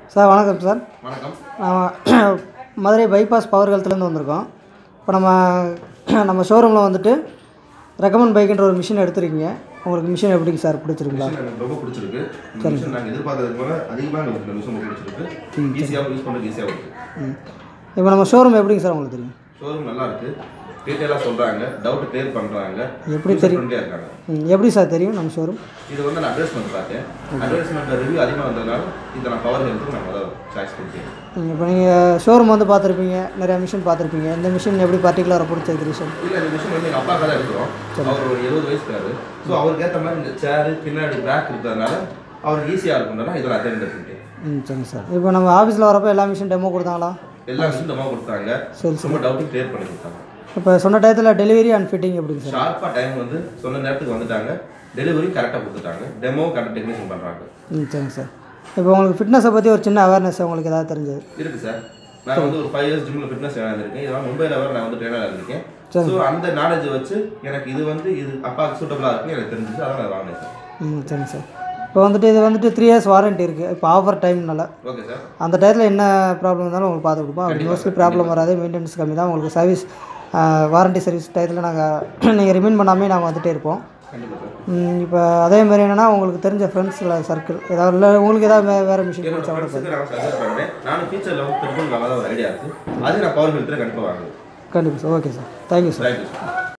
Sir வணக்கம் sir வணக்கம் நான் மதுரை பைபாஸ் பவர் ஹெல்த்லேருந்து வந்திருக்கோம் இப்போ நம்ம நம்ம ஷோரூமில் வந்துட்டு ரெக்கமெண்ட் பைக்குன்ற ஒரு மிஷின் எடுத்துருக்கீங்க உங்களுக்கு மிஷின் எப்படிங்க சார் பிடிச்சிருங்களா மிஷின் எனக்கு ரொம்ப பிடிச்சிருக்கு இந்த மிஷின் நாங்கள் எதிர்பார்த்ததுக்கு போல அதிகமாக எங்களுக்கு இந்த மிஷின் ரொம்ப பிடிச்சிருக்கு ஈஸியாகவும் யூஸ் பண்ணுறது ஈஸியாகவும் இருக்குது ம் இப்போ நம்ம ஷோரூம் எப்படிங்க சார் உங்களுக்கு தெரியும் ஷோரூம் நல்லா இருக்குது டீட்டெயிலாக சொல்கிறாங்க டவுட் கிளியர் பண்ணுறாங்க எப்படி தெரியும்? ஃப்ரெண்ட்லியாக இருக்காங்க ம், எப்படி சார் தெரியும் நம்ம ஷோரூம் இது வந்து நான் அட்வர்டைஸ்மெண்ட் பார்த்தேன் அட்வர்டைஸ்மெண்ட் ரிவ்யூ அதிகமாக வந்ததுனால இதை நான் பவர் ஹெல்த்துக்கு நான் முதல் சாய்ஸ் கொடுத்தேன் இப்போ நீங்கள் ஷோரூம் வந்து பார்த்துருப்பீங்க நிறையா மிஷின் பார்த்துருப்பீங்க இந்த மிஷின் எப்படி பர்டிகுலராக பிடிச்சிருக்கு சார் இல்லை இந்த மிஷின் வந்து எங்கள் அப்பாக்காக தான் எடுக்கிறோம் அவர் ஒரு எழுபது வயசுக்காரு ஸோ அவருக்கு ஏற்ற மாதிரி இந்த சேரு பின்னாடி பேக் இருக்கிறதுனால அவருக்கு ஈஸியாக இருக்கும்னா இதை நான் தேர்ந்தெடுத்துட்டேன் ம் சரிங்க சார் இப்போ நம்ம ஆஃபீஸில் வரப்போ எல்லா மிஷின் டெமோ கொடுத்தாங்களா எல்லா மிஷின் டெமோ கொடுத்தாங்க சரி ரொம்ப டவுட்டும் கிளியர் பண்ணி கொடுத்தாங்க இப்போ சொன்ன டயத்தில் டெலிவரி அண்ட் ஃபிட்டிங் எப்படிங்க சார் ஷார்ப்பாக டைம் வந்து சொன்ன நேரத்துக்கு வந்துட்டாங்க டெலிவரி கரெக்டாக கொடுத்துட்டாங்க டெமோ கரெக்டாக டெக்னீஷியன் பண்ணுறாங்க ம் சரிங்க சார் இப்போ உங்களுக்கு ஃபிட்னஸை பற்றி ஒரு சின்ன அவேர்னஸ் உங்களுக்கு ஏதாவது தெரிஞ்சது இருக்கு சார் நான் வந்து ஒரு ஃபைவ் இயர்ஸ் ஜிம்மில் ஃபிட்னஸ் இருந்திருக்கேன் இதெல்லாம் மும்பையில் வர நான் வந்து ட்ரெயினாக இருந்திருக்கேன் ஸோ அந்த நாலேஜ் வச்சு எனக்கு இது வந்து இது அப்பாவுக்கு சூட்டபுளாக இருக்குன்னு எனக்கு தெரிஞ்சிச்சு அதான் நான் வாங்கினேன் சார் ம் சரிங்க சார் இப்போ வந்துட்டு இது வந்துட்டு த்ரீ இயர்ஸ் வாரண்ட்டி இருக்குது இப்போ ஆஃபர் டைம்னால ஓகே சார் அந்த டயத்தில் என்ன ப்ராப்ளம் இருந்தாலும் உங்களுக்கு பார்த்து கொடுப்போம் அப்படி மோஸ்ட்லி ப்ராப்ளம் வராது மெயின்டெனன்ஸ் கம்மி தான் உங்களுக்கு சர்வீஸ் வாரண்ட்டி சர்வீஸ் டயத்தில் நாங்கள் நீங்கள் ரிமைண்ட் பண்ணாமே நாங்கள் வந்துகிட்டே இருப்போம் கண்டிப்பாக சார் ம், இப்போ அதே மாதிரி என்னென்னா உங்களுக்கு தெரிஞ்ச ஃப்ரெண்ட்ஸில் சர்க்கிள் ஏதாவது இல்லை உங்களுக்கு ஏதாவது வே- வேறு மிஷின் என்னோட பிடிச்சா கூட ஃப்ரெண்ட்ஸுக்கு நான் சஜஸ்ட் பண்ணுறேன் நானும் ஃபியூச்சரில் வந்து திருப்பூர் நல்லா தான் ஒரு ஐடியா இருக்குது அது நான் பவர் ஹெல்த்தில் கண்டிப்பாக வாங்குவேன் கண்டிப்பாக sir okay sir thank you sir thank you sir